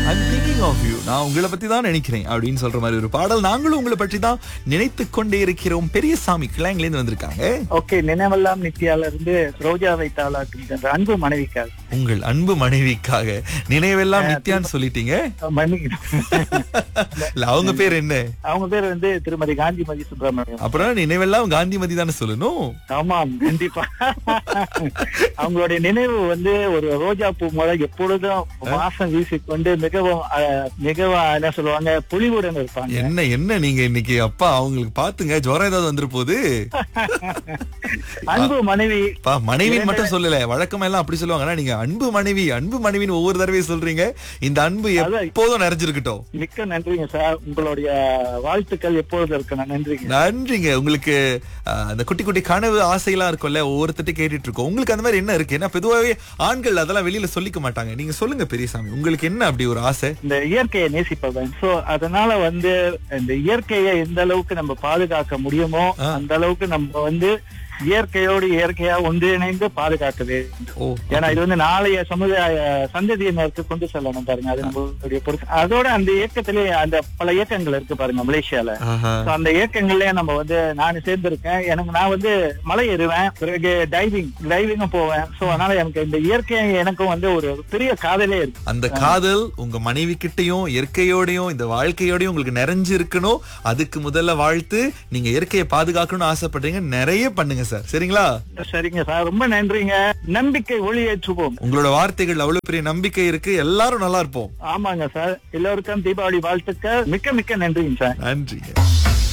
I'm thinking of you நான் உங்களை பத்தி தான் நினைக்கிறேன் அப்படின்னு சொல்ற மாதிரி ஒரு பாடல் நாங்களும் உங்களை பற்றி தான் நினைத்து கொண்டே இருக்கிறோம் பெரியசாமி கிளாங்ல இருந்து வந்திருக்காங்க ஓகே நினைவெல்லாம் நித்யால இருந்து ரோஜா வைத்தாளாக்குகின்ற அன்பு மனைவிக்காக உங்கள் அன்பு மனைவிக்காக நினைவெல்லாம் நித்யான்னு சொல்லிட்டீங்க மன்னிக்கணும் இல்ல அவங்க பேர் என்ன அவங்க பேர் வந்து திருமதி காந்திமதி சுப்பிரமணியம் அப்புறம் நினைவெல்லாம் காந்திமதி தானே சொல்லணும் ஆமாம் கண்டிப்பா அவங்களுடைய நினைவு வந்து ஒரு ரோஜா பூ முறை எப்பொழுதும் வாசம் வீசிக்கொண்டு மிகவும் அஹ், மிகவும் என்ன சொல்லுவாங்க பொலிவுடன் இருப்பாங்க என்ன என்ன நீங்க இன்னைக்கு அப்பா அவங்களுக்கு பாத்துங்க ஜுரம் ஏதாவது வந்துரு போகுது அன்பு மனைவி பா மனைவின்னு மட்டும் சொல்லல வழக்கமா எல்லாம் அப்படி சொல்லுவாங்க ஆனா நீங்க அன்பு மனைவி அன்பு மனைவின்னு ஒவ்வொரு தடவையும் சொல்றீங்க இந்த அன்பு எப்போதும் நிறைஞ்சிருக்கட்டும் மிக்க நன்றிங்க சார் உங்களுடைய வாழ்த்துக்கள் எப்பொழுது இருக்கணும் நன்றிங்க நன்றிங்க உங்களுக்கு அஹ், அந்த குட்டி குட்டி கனவு ஆசையெல்லாம் இருக்கும்ல ஒவ்வொருத்தட்டு கேட்டுட்டு இருக்கோம் உங்களுக்கு அந்த மாதிரி என்ன இருக்கு ஏன்னா பொதுவாகவே ஆண்கள் அதெல்லாம் வெளியில சொல்லிக்க மாட்டாங்க நீங்க சொல்லுங்க பெரியசாமி உங்களுக்கு என்ன அப்படி ஒரு ஆசை இந்த இயற்கையை நேசிப்பவன் சோ அதனால வந்து இந்த இயற்கையை எந்த அளவுக்கு நம்ம பாதுகாக்க முடியுமோ ஆ. அந்த அளவுக்கு நம்ம வந்து இயற்கையோடு இயற்கையா ஒன்றிணைந்து பாதுகாக்க வேண்டும் ஓ ஏன்னா இது வந்து நாளைய சமுதாய சந்ததியினருக்கு கொண்டு செல்லணும் பாருங்க அது நம்மளுடைய பொறுப்பு அதோட அந்த இயக்கத்திலே அந்த பல இயக்கங்கள் இருக்கு பாருங்க மலேசியால ஆஹா. So, அந்த இயக்கங்கள்லயே நம்ம வந்து நான் சேர்ந்திருக்கேன் எனக்கு நான் வந்து மலை ஏறுவேன் பிறகு டைவிங் டைவிங்கும் போவேன் சோ அதனால எனக்கு இந்த இயற்கை எனக்கும் வந்து ஒரு பெரிய காதலே இருக்கு அந்த காதல் உங்க மனைவி கிட்டயும் இயற்கையோடையும் இந்த வாழ்க்கையோடையும் உங்களுக்கு நிறைஞ்சு இருக்கணும் அதுக்கு முதல்ல வாழ்த்து நீங்க இயற்கையை பாதுகாக்கணும்னு ஆசைப்படுறீங்க நிறைய பண்ணுங்க சார் சரிங்களா சரிங்க சார் ரொம்ப நன்றிங்க நம்பிக்கை ஒளியேற்றுவோம் உங்களோட வார்த்தைகள் அவ்வளவு பெரிய நம்பிக்கை இருக்கு எல்லாரும் நல்லா இருப்போம் ஆமாங்க சார் எல்லோருக்கும் தீபாவளி வாழ்த்துக்கள் மிக்க மிக்க நன்றிங்க சார் நன்றிங்க